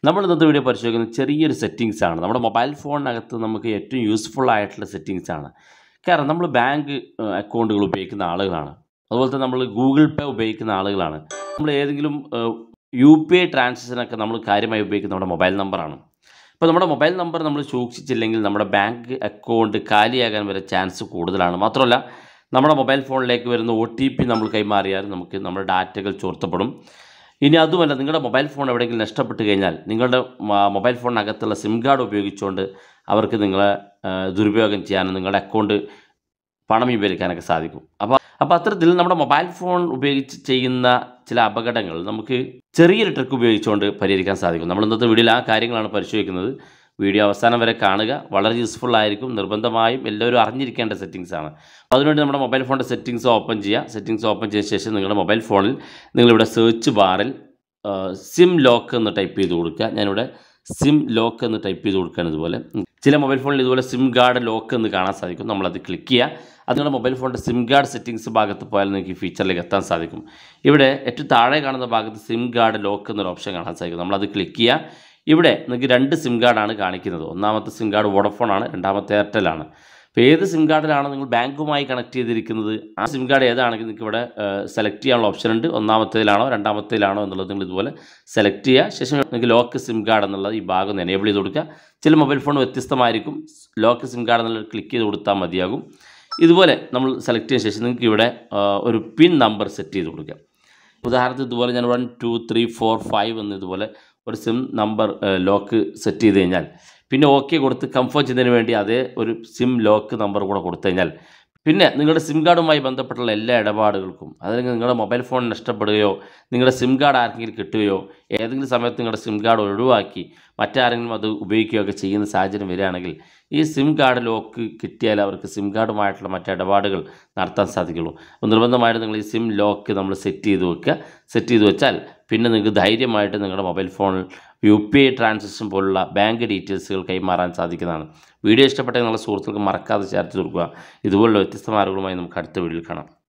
നമ്മൾ ഇന്നത്തെ വീഡിയോ പരിശോധിക്കുന്നത് ചെറിയൊരു സെറ്റിങ്സ് ആണ് നമ്മുടെ മൊബൈൽ ഫോണിനകത്ത് നമുക്ക് ഏറ്റവും യൂസ്ഫുൾ ആയിട്ടുള്ള സെറ്റിങ്സ് ആണ് കാരണം നമ്മൾ ബാങ്ക് അക്കൗണ്ടുകൾ ഉപയോഗിക്കുന്ന ആളുകളാണ് അതുപോലെ തന്നെ നമ്മൾ ഗൂഗിൾ പേ ഉപയോഗിക്കുന്ന ആളുകളാണ് നമ്മൾ ഏതെങ്കിലും യു പി ഐ ട്രാൻസാക്ഷനൊക്കെ നമ്മൾ കാര്യമായി ഉപയോഗിക്കുന്ന നമ്മുടെ മൊബൈൽ നമ്പറാണ് ഇപ്പോൾ നമ്മുടെ മൊബൈൽ നമ്പർ നമ്മൾ സൂക്ഷിച്ചില്ലെങ്കിൽ നമ്മുടെ ബാങ്ക് അക്കൗണ്ട് കാലിയാകാൻ വരെ ചാൻസ് കൂടുതലാണ് മാത്രമല്ല നമ്മുടെ മൊബൈൽ ഫോണിലേക്ക് വരുന്ന ഒ ടി പി നമ്മൾ കൈമാറിയാൽ നമുക്ക് നമ്മുടെ ഡാറ്റകൾ ചോർത്തപ്പെടും ഇനി അതുമല്ല നിങ്ങളുടെ മൊബൈൽ ഫോൺ എവിടെയെങ്കിലും നഷ്ടപ്പെട്ട് കഴിഞ്ഞാൽ നിങ്ങളുടെ മ- മൊബൈൽ ഫോണിനകത്തുള്ള സിം കാർഡ് ഉപയോഗിച്ചുകൊണ്ട് അവർക്ക് നിങ്ങളെ ആ, ദുരുപയോഗം ചെയ്യാനും നിങ്ങളുടെ അക്കൗണ്ട് പണം വിവരിക്കാനൊക്കെ സാധിക്കും അപ്പോൾ അപ്പോൾ അത്തരത്തിൽ നമ്മുടെ മൊബൈൽ ഫോൺ ഉപയോഗിച്ച് ചെയ്യുന്ന ചില അപകടങ്ങൾ നമുക്ക് ചെറിയൊരു ട്രിക്ക് ഉപയോഗിച്ചുകൊണ്ട് പരിഹരിക്കാൻ സാധിക്കും നമ്മൾ ഇന്നത്തെ വീഡിയോയിൽ ആ കാര്യങ്ങളാണ് പരിശോധിക്കുന്നത് വീഡിയോ അവസാനം വരെ കാണുക വളരെ യൂസ്ഫുൾ ആയിരിക്കും നിർബന്ധമായും എല്ലാവരും അറിഞ്ഞിരിക്കേണ്ട സെറ്റിങ്സ് ആണ് അതിനുവേണ്ടി നമ്മുടെ മൊബൈൽ ഫോണിൻ്റെ സെറ്റിങ്സ് ഓപ്പൺ ചെയ്യുക സെറ്റിങ്സ് ഓപ്പൺ ചെയ്ത ശേഷം നിങ്ങളുടെ മൊബൈൽ ഫോണിൽ നിങ്ങളിവിടെ സെർച്ച് ബാറിൽ സിം ലോക്ക് എന്ന് ടൈപ്പ് ചെയ്ത് കൊടുക്കുക ഞാനിവിടെ സിം ലോക്ക് എന്ന് ടൈപ്പ് ചെയ്ത് കൊടുക്കുകയാണ് ഇതുപോലെ ചില മൊബൈൽ ഫോണിൽ ഇതുപോലെ സിം കാർഡ് ലോക്ക് എന്ന് കാണാൻ സാധിക്കും നമ്മളത് ക്ലിക്ക് ചെയ്യുക അത് നിങ്ങളുടെ മൊബൈൽ ഫോണിൻ്റെ സിം കാർഡ് സെറ്റിങ്സ് ഭാഗത്ത് പോയാൽ നിങ്ങൾക്ക് ഈ ഫീച്ചറിലേക്ക് എത്താൻ സാധിക്കും ഇവിടെ ഏറ്റവും താഴെ കാണുന്ന ഭാഗത്ത് സിം കാർഡ് ലോക്ക് എന്നൊരു ഓപ്ഷൻ കാണാൻ സാധിക്കും നമ്മളത് ക്ലിക്ക് ചെയ്യുക ഇവിടെ നിങ്ങൾക്ക് രണ്ട് സിം കാർഡാണ് കാണിക്കുന്നത് ഒന്നാമത്തെ സിം കാർഡ് വോഡഫോൺ ആണ് രണ്ടാമത്തെ എയർടെൽ ആണ് അപ്പോൾ ഏത് സിം കാർഡിലാണ് നിങ്ങൾ ബാങ്കുമായി കണക്ട് ചെയ്തിരിക്കുന്നത് ആ സിം കാർഡ് ഏതാണെങ്കിൽ നിങ്ങൾക്ക് ഇവിടെ സെലക്ട് ചെയ്യാനുള്ള ഓപ്ഷൻ ഉണ്ട് ഒന്നാമത്തേതിലാണോ രണ്ടാമത്തേതിലാണോ എന്നുള്ളത് നിങ്ങൾ ഇതുപോലെ സെലക്ട് ചെയ്യുക ശേഷം നിങ്ങൾക്ക് ലോക്ക് സിം കാർഡ് എന്നുള്ളത് ഈ ഭാഗം ഒന്ന് എനേബിൾ ചെയ്ത് കൊടുക്കുക ചില മൊബൈൽ ഫോൺ വ്യത്യസ്തമായിരിക്കും ലോക്ക് സിം കാർഡ് എന്നുള്ളത് ക്ലിക്ക് ചെയ്ത് കൊടുത്താൽ മതിയാകും ഇതുപോലെ നമ്മൾ സെലക്ട് ചെയ്ത ശേഷം നിങ്ങൾക്ക് ഇവിടെ ആ, ഒരു പിൻ നമ്പർ സെറ്റ് ചെയ്ത് കൊടുക്കുക ഉദാഹരണത്തിന് ഇതുപോലെ ഞാൻ one two three four five എന്ന് ഇതുപോലെ ഒരു സിം നമ്പർ ലോക്ക് സെറ്റ് ചെയ്ത് കഴിഞ്ഞാൽ പിന്നെ ഓക്കെ കൊടുത്ത് കംഫേം ചെയ്യുന്നതിന് വേണ്ടി അതേ ഒരു സിം ലോക്ക് നമ്പർ കൂടെ കൊടുത്തു കഴിഞ്ഞാൽ പിന്നെ നിങ്ങളുടെ സിം കാർഡുമായി ബന്ധപ്പെട്ടുള്ള എല്ലാ ഇടപാടുകൾക്കും അതല്ലെങ്കിൽ നിങ്ങളുടെ മൊബൈൽ ഫോൺ നഷ്ടപ്പെടുകയോ നിങ്ങളുടെ സിം കാർഡ് ആർക്കെങ്കിലും കിട്ടുകയോ ഏതെങ്കിലും സമയത്ത് നിങ്ങളുടെ സിം കാർഡ് ഒഴിവാക്കി മറ്റാരെങ്കിലും അത് ഉപയോഗിക്കുകയൊക്കെ ചെയ്യുന്ന സാഹചര്യം വരികയാണെങ്കിൽ ഈ സിം കാർഡ് ലോക്ക് കിട്ടിയാൽ അവർക്ക് സിം കാർഡുമായിട്ടുള്ള മറ്റ് ഇടപാടുകൾ നടത്താൻ സാധിക്കുള്ളൂ അപ്പോൾ നിർബന്ധമായിട്ട് നിങ്ങൾ ഈ സിം ലോക്ക് നമ്മൾ സെറ്റ് ചെയ്ത് വെക്കുക സെറ്റ് ചെയ്ത് വെച്ചാൽ പിന്നെ നിങ്ങൾക്ക് ധൈര്യമായിട്ട് നിങ്ങളുടെ മൊബൈൽ ഫോണിൽ യു പി ഐ ട്രാൻസാക്ഷൻ പോലുള്ള ബാങ്ക് ഡീറ്റെയിൽസുകൾ കൈമാറാൻ സാധിക്കുന്നതാണ് വീഡിയോ ഇഷ്ടപ്പെട്ട നിങ്ങളുടെ സുഹൃത്തുക്കൾക്ക് മറക്കാതെ ചേർത്ത് കൊടുക്കുക ഇതുപോലുള്ള വ്യത്യസ്ത മാർഗങ്ങളുമായി നമുക്ക് അടുത്ത വീഡിയോയിൽ കാണാം